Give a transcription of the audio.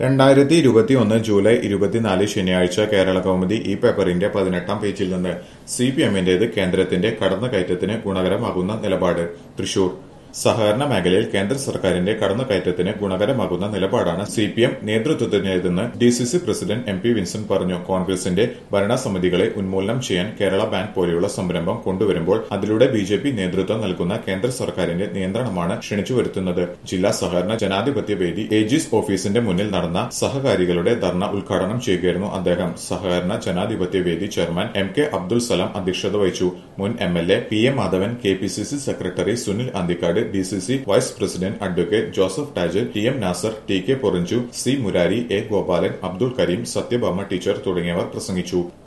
രണ്ടായിരത്തി ഇരുപത്തിയൊന്ന് ജൂലൈ ഇരുപത്തിനാല് ശനിയാഴ്ച കേരള കൗമുദി ഈ പേപ്പറിന്റെ പതിനെട്ടാം പേജിൽ നിന്ന് സി പി എമ്മിന്റേത് കേന്ദ്രത്തിന്റെ കടന്നുകയറ്റത്തിന് ഗുണകരമാകുന്ന നിലപാട് തൃശൂർ സഹകരണ മേഖലയിൽ കേന്ദ്ര സർക്കാരിന്റെ കടന്നുകയറ്റത്തിന് ഗുണകരമാകുന്ന നിലപാടാണ് സി പി എം നേതൃത്വത്തിന്റേതെന്ന് D C C president M P Vincent പറഞ്ഞു കോൺഗ്രസിന്റെ ഭരണസമിതികളെ ഉന്മൂലനം ചെയ്യാൻ കേരള ബാങ്ക് പോലെയുള്ള സംരംഭം കൊണ്ടുവരുമ്പോൾ അതിലൂടെ ബി ജെ പി നേതൃത്വം നൽകുന്ന കേന്ദ്ര സർക്കാരിന്റെ നിയന്ത്രണമാണ് ക്ഷണിച്ചു വരുത്തുന്നത് ജില്ലാ സഹകരണ ജനാധിപത്യ വേദി ഏജീസ് ഓഫീസിന്റെ മുന്നിൽ നടന്ന സഹകാരികളുടെ ധർണ ഉദ്ഘാടനം ചെയ്യുകയായിരുന്നു അദ്ദേഹം സഹകരണ ജനാധിപത്യ വേദി chairman M K Abdul Salam അധ്യക്ഷത വഹിച്ചു മുൻ M L A P A Madhavan K P C C secretary Sunil Anthikad D C C vice president advocate Joseph Tajet T M Nasar T K Porinju C Murari A Gopalan Abdul Kareem Sathyabhama teacher തുടങ്ങിയവർ പ്രസംഗിച്ചു